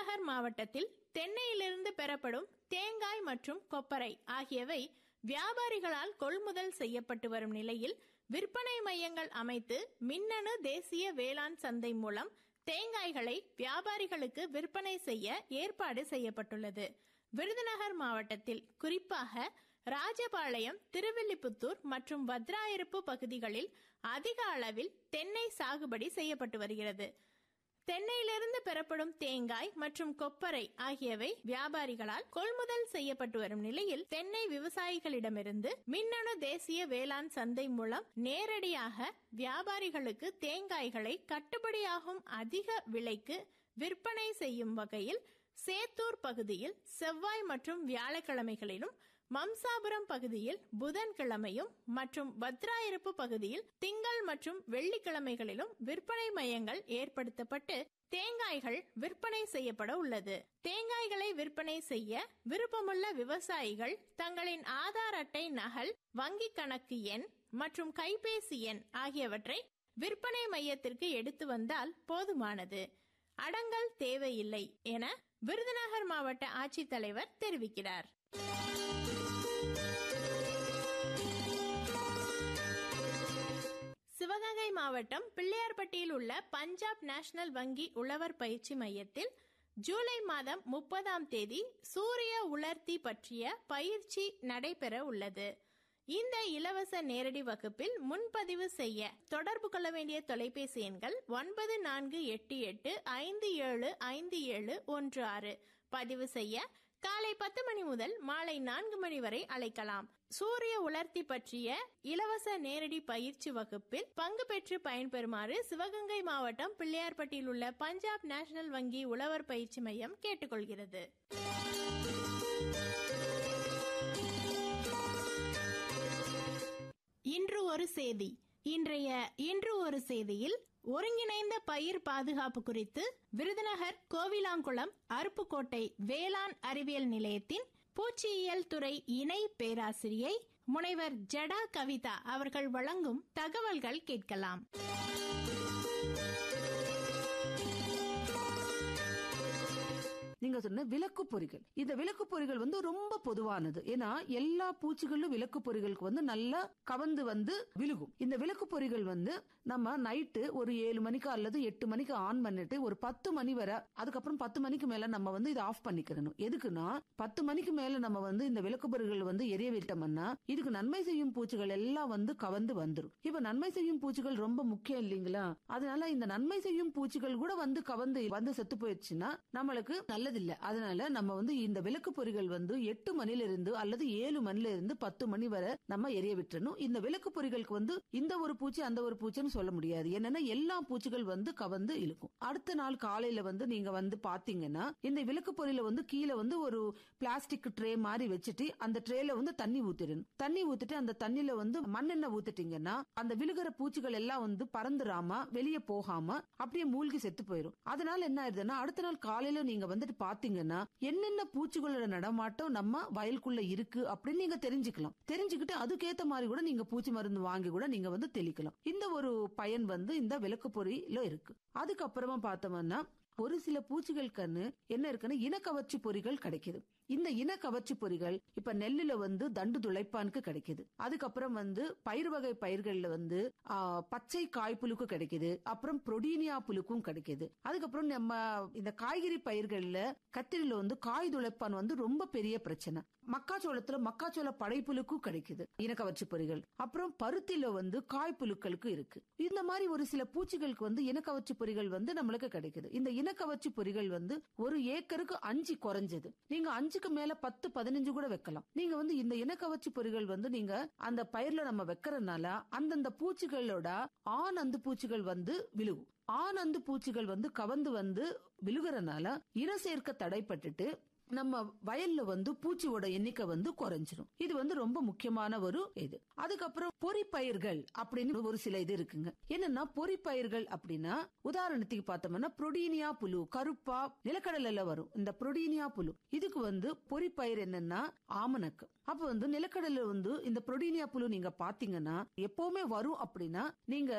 விருதுநகர் மாவட்டத்தில் தென்னையிலிருந்து பெறப்படும் தேங்காய் மற்றும் கொப்பரை ஆகியவை வியாபாரிகளால் கொள்முதல் செய்யப்பட்டு வரும் நிலையில் விற்பனை மையங்கள் அமைத்து மின்னணு தேசிய வேளாண் சந்தை மூலம் தேங்காய்களை வியாபாரிகளுக்கு விற்பனை செய்ய ஏற்பாடு செய்யப்பட்டுள்ளது விருதுநகர் மாவட்டத்தில் குறிப்பாக ராஜபாளையம் திருவில்லிபுத்தூர் மற்றும் வத்ராயிருப்பு பகுதிகளில் அதிக அளவில் தென்னை சாகுபடி செய்யப்பட்டு வருகிறது தென்னையிலிருந்து பெறப்படும் தேங்காய் மற்றும் கொப்பரை ஆகியவை வியாபாரிகளால் கொள்முதல் செய்யப்பட்டு வரும் நிலையில் தென்னை விவசாயிகளிடமிருந்து மின்னணு தேசிய வேளாண் சந்தை மூலம் நேரடியாக வியாபாரிகளுக்கு தேங்காய்களை கட்டுப்படியாகும் அதிக விலைக்கு விற்பனை செய்யும் வகையில் சேத்தூர் பகுதியில் செவ்வாய் மற்றும் வியாழக்கிழமைகளிலும் மம்சாபுரம் பகுதியில் புதன்கிழமையும் மற்றும் பத்ராயிருப்பு பகுதியில் திங்கள் மற்றும் வெள்ளிக்கிழமைகளிலும் விற்பனை மையங்கள் ஏற்படுத்தப்பட்டு தேங்காய்கள் விற்பனை செய்யப்பட உள்ளது தேங்காய்களை விற்பனை செய்ய விருப்பமுள்ள விவசாயிகள் தங்களின் ஆதார் அட்டை நகல் வங்கி கணக்கு எண் மற்றும் கைபேசி எண் ஆகியவற்றை விற்பனை மையத்திற்கு எடுத்து வந்தால் போதுமானது அடங்கல் தேவையில்லை என விருதுநகர் மாவட்ட ஆட்சித்தலைவர் தெரிவிக்கிறார் சிவகங்கை மாவட்டம் பிள்ளையார்பட்டியில் உள்ள பஞ்சாப் நேஷனல் வங்கி உழவர் பயிற்சி மையத்தில் ஜூலை மாதம் முப்பதாம் தேதி சூரிய உலர்த்தி பற்றிய பயிற்சி நடைபெற உள்ளது இந்த இலவச நேரடி வகுப்பில் முன்பதிவு செய்ய தொடர்பு கொள்ள வேண்டிய தொலைபேசி எண்கள் ஒன்பது நான்கு எட்டு எட்டு ஐந்து ஏழு ஐந்து ஏழு ஒன்று ஆறு பதிவு செய்ய காலை பத்து மணி முதல் மாலை நான்கு மணி வரை அழைக்கலாம் சூரிய உலர்த்தி பற்றிய இலவச நேரடி பயிற்சி வகுப்பில் பங்கு பெற்று பயன்பெறுமாறு சிவகங்கை மாவட்டம் பிள்ளையார்பட்டியில் உள்ள பஞ்சாப் நேஷனல் வங்கி உழவர் பயிற்சி மையம் கேட்டுக்கொள்கிறது இன்று ஒரு செய்தி இன்றைய இன்று ஒரு செய்தியில் ஒருங்கிணைந்த பயிர் பாதுகாப்பு குறித்து விருதுநகர் கோவிலாங்குளம் அருப்புக்கோட்டை வேளாண் அறிவியல் நிலையத்தின் பூச்சியியல் துறை இணை பேராசிரியை முனைவர் ஜடா கவிதா அவர்கள் வழங்கும் தகவல்கள் கேட்கலாம் நீங்க சொன்ன விளக்கு பொறிகள் இந்த விளக்கு பொறிகள் வந்து ரொம்ப பொதுவானது ஏன்னா எல்லா பூச்சிகளும் விளக்கு பொறிகளுக்கு வந்து நல்லா கவந்து வந்து விழுகும் இந்த விளக்கு பொறிகள் வந்து நம்ம நைட்டு ஒரு ஏழு மணிக்கு அல்லது எட்டு மணிக்கு ஆன் பண்ணிட்டு ஒரு பத்து மணி வரை அதுக்கப்புறம் பத்து மணிக்கு மேல நம்ம வந்து இதை ஆஃப் பண்ணிக்கிறணும் எதுக்குன்னா பத்து மணிக்கு மேல நம்ம வந்து இந்த விளக்கு பொறிகள் வந்து எரிய விட்டோம்னா இதுக்கு நன்மை செய்யும் பூச்சிகள் எல்லாம் வந்து கவந்து வந்துரும் இப்ப நன்மை செய்யும் பூச்சிகள் ரொம்ப முக்கியம் இல்லைங்களா அதனால இந்த நன்மை செய்யும் பூச்சிகள் கூட வந்து கவந்து வந்து செத்து போயிடுச்சுன்னா நம்மளுக்கு நல்ல நல்லதில்ல அதனால நம்ம வந்து இந்த விளக்கு பொறிகள் வந்து எட்டு மணில இருந்து அல்லது ஏழு மணில இருந்து பத்து மணி வரை நம்ம எரிய விட்டுறணும் இந்த விளக்கு பொறிகளுக்கு வந்து இந்த ஒரு பூச்சி அந்த ஒரு பூச்சின்னு சொல்ல முடியாது என்னன்னா எல்லா பூச்சிகள் வந்து கவந்து இழுக்கும் அடுத்த நாள் காலையில வந்து நீங்க வந்து பாத்தீங்கன்னா இந்த விளக்கு பொறியில வந்து கீழே வந்து ஒரு பிளாஸ்டிக் ட்ரே மாதிரி வச்சுட்டு அந்த ட்ரேல வந்து தண்ணி ஊத்திடணும் தண்ணி ஊத்திட்டு அந்த தண்ணியில வந்து மண்ணெண்ணெய் ஊத்திட்டீங்கன்னா அந்த விழுகிற பூச்சிகள் எல்லாம் வந்து பறந்துடாம வெளியே போகாம அப்படியே மூழ்கி செத்து போயிடும் அதனால என்ன ஆயிருதுன்னா அடுத்த நாள் காலையில நீங்க வந்துட்டு பாத்தீங்கன்னா என்னென்ன பூச்சிகளோட நடமாட்டம் நம்ம வயலுக்குள்ள இருக்கு அப்படின்னு நீங்க தெரிஞ்சுக்கலாம் தெரிஞ்சுக்கிட்டு அதுக்கேத்த மாதிரி கூட நீங்க பூச்சி மருந்து வாங்கி கூட நீங்க வந்து தெளிக்கலாம் இந்த ஒரு பயன் வந்து இந்த விளக்கு பொறியில இருக்கு அதுக்கப்புறமா பார்த்தோம்னா ஒரு சில பூச்சிகள் கண்ணு என்ன இருக்குன்னா இனக்கவர்ச்சி பொறிகள் கிடைக்குது இந்த இன கவர்ச்சி பொறிகள் இப்ப நெல்லுல வந்து தண்டு துளைப்பானுக்கு கிடைக்குது அதுக்கப்புறம் வந்து பயிர் வகை பயிர்கள்ல வந்து ஆ, பச்சை காய் புழுக்கு கிடைக்குது அப்புறம் புரோடீனியா புழுக்கும் கிடைக்குது அதுக்கப்புறம் நம்ம இந்த காய்கறி பயிர்கள்ல கத்திரில வந்து காய் துளைப்பான் வந்து ரொம்ப பெரிய பிரச்சனை மக்காச்சோளத்துல மக்காச்சோள படைப்புழுக்கும் கிடைக்குது இனக்கவர்ச்சி பொறிகள் அப்புறம் பருத்தில வந்து காய் புழுக்களுக்கு இருக்கு இந்த மாதிரி ஒரு சில பூச்சிகளுக்கு வந்து இனக்கவர்ச்சி பொறிகள் வந்து நம்மளுக்கு கிடைக்குது இந்த இனக்கவர்ச்சி பொறிகள் வந்து ஒரு ஏக்கருக்கு அஞ்சு குறைஞ்சது நீங்க அஞ்சுக்கு மேல பத்து பதினஞ்சு கூட வைக்கலாம் நீங்க வந்து இந்த இனக்கவர்ச்சி பொறிகள் வந்து நீங்க அந்த பயிர்ல நம்ம வைக்கிறதுனால அந்தந்த பூச்சிகளோட ஆண் அந்து பூச்சிகள் வந்து விழுகும் ஆண் அந்து பூச்சிகள் வந்து கவந்து வந்து விழுகிறனால இன சேர்க்க தடைப்பட்டுட்டு நம்ம வயல்ல வந்து பூச்சியோட எண்ணிக்கை வந்து குறைஞ்சிரும் இது வந்து ரொம்ப முக்கியமான ஒரு இது அதுக்கப்புறம் பொறிப்பயிர்கள் அப்படின்னு ஒரு சில இது இருக்குங்க என்னன்னா பொறிப்பயிர்கள் அப்படின்னா உதாரணத்துக்கு பார்த்தோம்னா புரோடீனியா புழு கருப்பா நிலக்கடலைல வரும் இந்த புரோடீனியா புழு இதுக்கு வந்து பொறிப்பயிர் என்னன்னா ஆமணக்கு அப்ப வந்து நிலக்கடலை வந்து இந்த புரோடீனியா புழு நீங்க பாத்தீங்கன்னா எப்பவுமே வரும் அப்படின்னா நீங்க